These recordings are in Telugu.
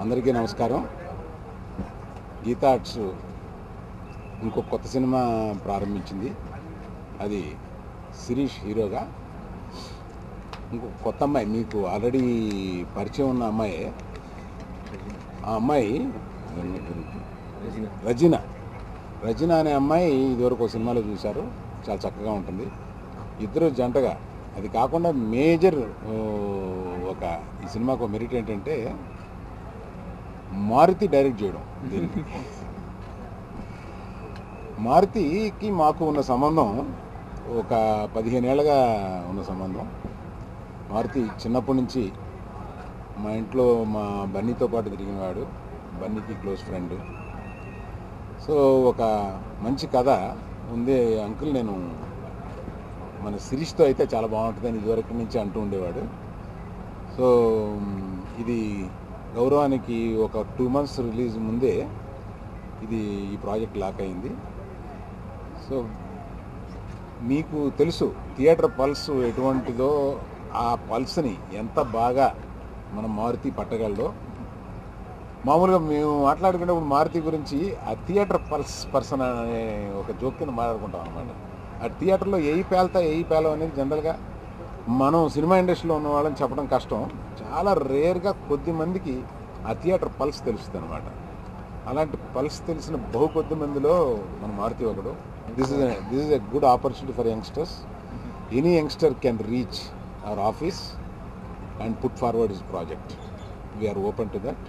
అందరికీ నమస్కారం గీతా ఆర్ట్స్ ఇంకో కొత్త సినిమా ప్రారంభించింది అది శిరీష్ హీరోగా ఇంకో కొత్త అమ్మాయి మీకు ఆల్రెడీ పరిచయం ఉన్న అమ్మాయి ఆ అమ్మాయి రజిన రజిన అనే అమ్మాయి ఇదివరకు ఒక సినిమాలో చూశారు చాలా చక్కగా ఉంటుంది ఇద్దరు జంటగా అది కాకుండా మేజర్ ఒక ఈ సినిమాకు ఒక మెరిట్ ఏంటంటే మారుతి డైరెక్ట్ చేయడం దీనికి మారుతికి మాకు ఉన్న సంబంధం ఒక పదిహేనేళ్ళగా ఉన్న సంబంధం మారుతి చిన్నప్పటి నుంచి మా ఇంట్లో మా బన్నీతో పాటు తిరిగినవాడు బన్నీకి క్లోజ్ ఫ్రెండ్ సో ఒక మంచి కథ ఉంది అంకుల్ నేను మన సిరీస్తో అయితే చాలా బాగుంటుందని ఇదివరకు నుంచి అంటూ ఉండేవాడు సో మ్, ఇది గౌరవానికి ఒక టూ మంత్స్ రిలీజ్ ముందే ఇది ఈ ప్రాజెక్ట్ లాక్ అయింది సో మీకు తెలుసు థియేటర్ పల్స్ ఎటువంటిదో ఆ పల్స్ని ఎంత బాగా మనం మారుతి పట్టగలదో మామూలుగా మేము మాట్లాడుకునేప్పుడు మారుతి గురించి ఆ థియేటర్ పల్స్ పర్సన్ అనే ఒక జోక్ కింద మాట్లాడుకుంటాం అనమాట ఆ థియేటర్లో ఏ పేల్తా ఏ పేలం అనేది జనరల్గా మనం సినిమా ఇండస్ట్రీలో ఉన్న వాళ్ళని చెప్పడం కష్టం చాలా రేర్గా కొద్ది మందికి ఆ థియేటర్ పల్స్ తెలుస్తుంది అనమాట అలాంటి పల్స్ తెలిసిన బహు కొద్ది మందిలో మన మారుతి ఒకడు this is this is a good opportunity for youngsters any youngster can reach our office and put forward is project we are open to that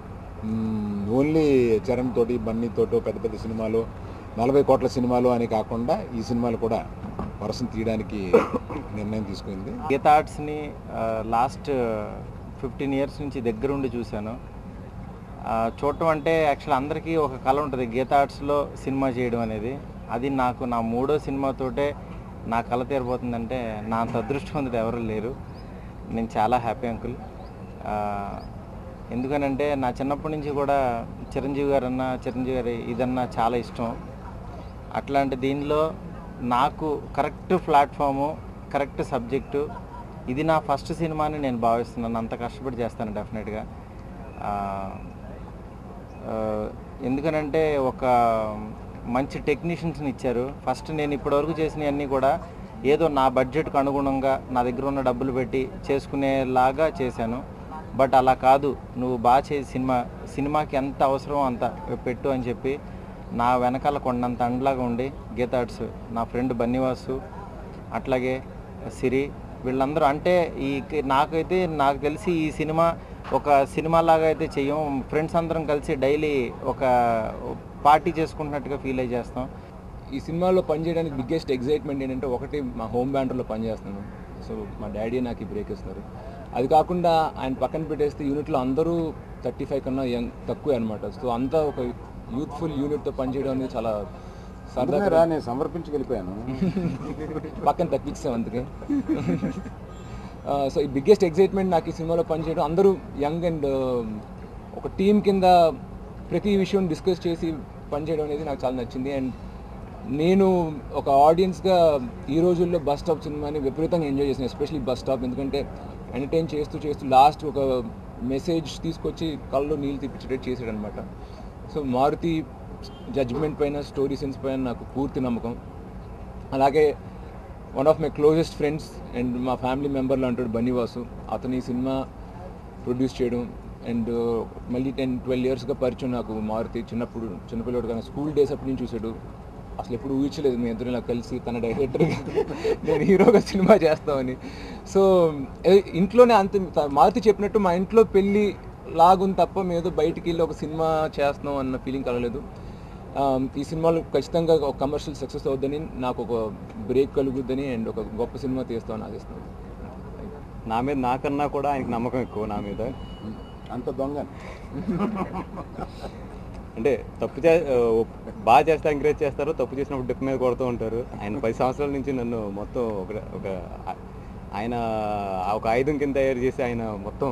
only Charan తోటి బన్నీ తోటో పెద్ద పెద్ద సినిమాలు నలభై కోట్ల సినిమాలు అని కాకుండా ఈ సినిమాలు కూడా వరుసను తీయడానికి నిర్ణయం తీసుకుంది గీత ఆర్ట్స్ని లాస్ట్ ఫిఫ్టీన్ ఇయర్స్ నుంచి దగ్గరుండి చూశాను ఆ, చూడటం అంటే యాక్చువల్ అందరికీ ఒక కళ ఉంటుంది గీత ఆర్ట్స్లో సినిమా చేయడం అనేది అది నాకు నా మూడో సినిమాతోటే నా కళ తీరబోతుందంటే నా అంత అదృష్టవంతుడు ఎవరు లేరు నేను చాలా హ్యాపీ అంకుల్ ఆ, ఎందుకనంటే నా చిన్నప్పటి నుంచి కూడా చిరంజీవి గారు అన్న చిరంజీవి గారి ఇదన్నా చాలా ఇష్టం అట్లాంటి దీనిలో నాకు కరెక్ట్ ప్లాట్ఫాము కరెక్ట్ సబ్జెక్టు ఇది నా ఫస్ట్ సినిమా అని నేను భావిస్తున్నాను అంత కష్టపడి చేస్తాను డెఫినెట్గా ఆ, ఆ, ఎందుకనంటే ఒక మంచి టెక్నీషియన్స్ని ఇచ్చారు ఫస్ట్ నేను ఇప్పటివరకు చేసినవన్నీ కూడా ఏదో నా బడ్జెట్కి అనుగుణంగా నా దగ్గర ఉన్న డబ్బులు పెట్టి చేసుకునేలాగా చేశాను బట్ అలా కాదు నువ్వు బాగా చేసి సినిమా సినిమాకి ఎంత అవసరమో అంత పెట్టు అని చెప్పి నా వెనకాల కొండంత అండ్లాగా ఉండి గీతాడ్స్ నా ఫ్రెండ్ బన్నివాసు అట్లాగే సిరి వీళ్ళందరూ అంటే ఈ నాకైతే నాకు తెలిసి ఈ సినిమా ఒక సినిమా లాగా అయితే చెయ్యం ఫ్రెండ్స్ అందరం కలిసి డైలీ ఒక పార్టీ చేసుకుంటున్నట్టుగా ఫీల్ అయ్యి చేస్తాం ఈ సినిమాలో పనిచేయడానికి బిగ్గెస్ట్ ఎగ్జైట్మెంట్ ఏంటంటే ఒకటి మా హోమ్ బ్యాండర్లో పనిచేస్తున్నాను సో మా డాడీ నాకు ఈ బ్రేక్ ఇస్తారు అది కాకుండా ఆయన పక్కన పెట్టేస్తే యూనిట్లో అందరూ థర్టీ ఫైవ్ కన్నా యంగ్ తక్కువే అనమాట సో అంతా ఒక యూత్ఫుల్ యూనిట్తో పనిచేయడం అనేది చాలా సరదాగా అందుకనే రా నేను సమర్పించి వెళ్ళిపోయాను పక్కన తప్పించాం అందుకే సో ఈ బిగ్గెస్ట్ ఎగ్జైట్మెంట్ నాకు ఈ సినిమాలో పనిచేయడం అందరూ యంగ్ అండ్ ఒక టీం కింద ప్రతి విషయం డిస్కస్ చేసి పనిచేయడం అనేది నాకు చాలా నచ్చింది అండ్ నేను ఒక ఆడియన్స్గా ఈ రోజుల్లో బస్ స్టాప్ సినిమాని విపరీతంగా ఎంజాయ్ చేశాను ఎస్పెషలీ బస్ స్టాప్ ఎందుకంటే ఎంటర్టైన్ చేస్తూ చేస్తూ లాస్ట్ ఒక మెసేజ్ తీసుకొచ్చి కళ్ళు నీళ్ళు తిప్పించేటట్టు చేసాడు అనమాట సో మారుతి జడ్జ్మెంట్ పైన స్టోరీ సెన్స్ పైన నాకు పూర్తి నమ్మకం అలాగే one of my closest friends and మా ఫ్యామిలీ మెంబర్లో అంటాడు బన్నీవాసు అతను ఈ సినిమా ప్రొడ్యూస్ చేయడం అండ్ మళ్ళీ టెన్ ట్వెల్వ్ ఇయర్స్గా పరిచయం నాకు మారుతి చిన్నప్పుడు చిన్నపిల్లడు కానీ స్కూల్ డేస్ అప్పటి నుంచి చూశాడు అసలు ఎప్పుడు ఊహించలేదు మీ ఇద్దరు ఇలా కలిసి తన డైరెక్టర్గా నేను హీరోగా సినిమా చేస్తామని సో ఏ- ఇంట్లోనే అంత త- మారుతి చెప్పినట్టు మా ఇంట్లో పెళ్ళి లాగుంది తప్ప మేము ఏదో బయటికి వెళ్ళి ఒక సినిమా చేస్తున్నాం అన్న ఫీలింగ్ కలగలేదు ఆ, ఈ సినిమాలో ఖచ్చితంగా ఒక కమర్షియల్ సక్సెస్ అవుద్దని నాకు ఒక బ్రేక్ కలుగుద్దని అండ్ ఒక గొప్ప సినిమా తీస్తామని ఆశిస్తున్నాను నా మీద నాకన్నా కూడా ఆయనకి నమ్మకం ఎక్కువ నా మీద అంత దొంగ అంటే తప్పు చే ఆ, బాగా చేస్తే ఎంకరేజ్ చేస్తారు తప్పు చేసినప్పుడు డిప్ మీద కొడుతూ ఉంటారు ఆయన పది సంవత్సరాల నుంచి నన్ను మొత్తం ఒక ఒక ఆ- ఆయన ఆ ఒక ఆయుధం కింద తయారు చేసి ఆయన మొత్తం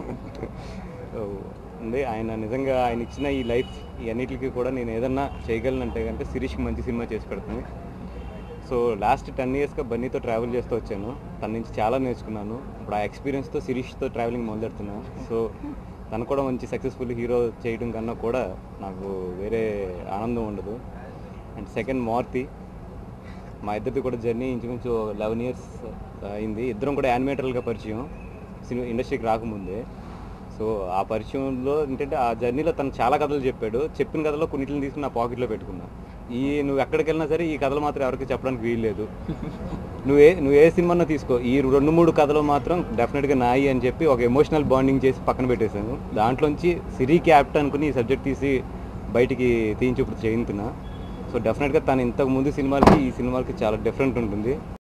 ఉంది ఆయన నిజంగా ఆయన ఇచ్చిన ఈ లైఫ్ ఈ అన్నిటికీ కూడా నేను ఏదన్నా చేయగలనంటే కనుక శిరీష్కి మంచి సినిమా చేసి పెడుతుంది సో లాస్ట్ టెన్ ఇయర్స్గా బన్నీతో ట్రావెల్ చేస్తూ వచ్చాను తన నుంచి చాలా నేర్చుకున్నాను ఇప్పుడు ఆ ఎక్స్పీరియన్స్తో శిరీష్తో ట్రావెలింగ్ మొదలెడుతున్నాను సో తను కూడా మంచి సక్సెస్ఫుల్ హీరో చేయడం కన్నా కూడా నాకు వేరే ఆనందం ఉండదు అండ్ సెకండ్ మారుతి మా ఇద్దరిది కూడా జర్నీ ఇంచుమించు లెవెన్ ఇయర్స్ అయింది ఇద్దరం కూడా యానిమేటర్లుగా పరిచయం సినిమా ఇండస్ట్రీకి రాకముందే సో ఆ పరిచయంలో ఏంటంటే ఆ జర్నీలో తను చాలా కథలు చెప్పాడు చెప్పిన కథలో కొన్నిటిని తీసుకుని నా పాకెట్లో పెట్టుకున్నా ఈ నువ్వు ఎక్కడికి వెళ్ళినా సరే ఈ కథలు మాత్రం ఎవరికి చెప్పడానికి వీల్లేదు నువ్వు ఏ నువ్వు ఏ సినిమానో తీసుకో ఈ రెండు మూడు కథలు మాత్రం డెఫినెట్గా నాయి అని చెప్పి ఒక ఎమోషనల్ బాండింగ్ చేసి పక్కన పెట్టేశాను దాంట్లోంచి సిరీ క్యాప్ట్ అనుకుని ఈ సబ్జెక్ట్ తీసి బయటికి తీయించి ఇప్పుడు చేయించున్నా సో డెఫినెట్గా తను ఇంతకు ముందు సినిమాలకి ఈ సినిమాలకి చాలా డిఫరెంట్ ఉంటుంది